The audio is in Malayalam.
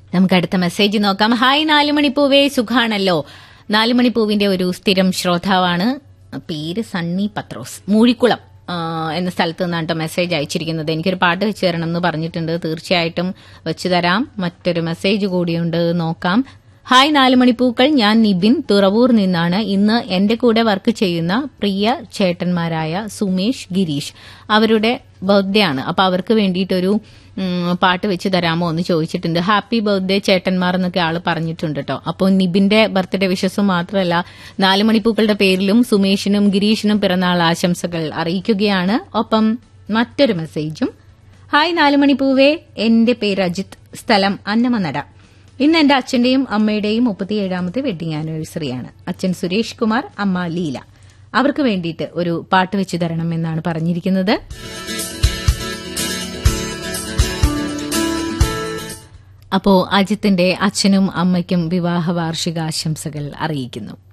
നമുക്ക് അടുത്ത മെസ്സേജ് നോക്കാം ഹായ് നാലുമണിപ്പൂവേ സുഖാണല്ലോ നാലുമണിപ്പൂവിന്റെ ഒരു സ്ഥിരം ശ്രോതാവാണ് പേര് സണ്ണി പത്രോസ് മൂഴിക്കുളം ആ, എന്ന സ്ഥലത്ത് നിന്നാണ് കേട്ടോ മെസ്സേജ് അയച്ചിരിക്കുന്നത് എനിക്കൊരു പാട്ട് വെച്ച് തരണം എന്ന് പറഞ്ഞിട്ടുണ്ട് തീർച്ചയായിട്ടും വെച്ചു തരാം മറ്റൊരു മെസ്സേജ് കൂടിയുണ്ട് നോക്കാം ഹായ് നാലുമണിപ്പൂക്കൾ ഞാൻ നിബിൻ തുറവൂർ നിന്നാണ് ഇന്ന് എന്റെ കൂടെ വർക്ക് ചെയ്യുന്ന പ്രിയ ചേട്ടന്മാരായ സുമേഷ് ഗിരീഷ് അവരുടെ ബർത്ത്ഡേ ആണ് അപ്പൊ അവർക്ക് വേണ്ടിയിട്ടൊരു ഉം, പാട്ട് വെച്ച് തരാമോ എന്ന് ചോദിച്ചിട്ടുണ്ട് ഹാപ്പി ബർത്ത്ഡേ ചേട്ടന്മാർ എന്നൊക്കെ ആള് പറഞ്ഞിട്ടുണ്ട് കേട്ടോ അപ്പോൾ നിബിന്റെ ബർത്ത്ഡേ വിഷസ് മാത്രമല്ല നാല് മണിപ്പൂക്കളുടെ പേരിലും സുമേഷിനും ഗിരീഷിനും പിറന്നാൾ ആശംസകൾ അറിയിക്കുകയാണ് ഒപ്പം മറ്റൊരു മെസ്സേജും ഹായ് നാലുമണിപ്പൂവേ എന്റെ പേര് അജിത് സ്ഥലം അന്നമനട ഇന്ന് എന്റെ അച്ഛന്റെയും അമ്മയുടെയും മുപ്പത്തിയേഴാമത്തെ വെഡിങ് ആനിവേഴ്സറിയാണ് അച്ഛൻ സുരേഷ് കുമാർ അമ്മ ലീല അവർക്ക് വേണ്ടിയിട്ട് ഒരു പാട്ട് വെച്ച് തരണം എന്നാണ് പറഞ്ഞിരിക്കുന്നത് അപ്പോ അജിത്തിന്റെ അച്ഛനും അമ്മയ്ക്കും വിവാഹ വാർഷികാശംസകൾ അറിയിക്കുന്നു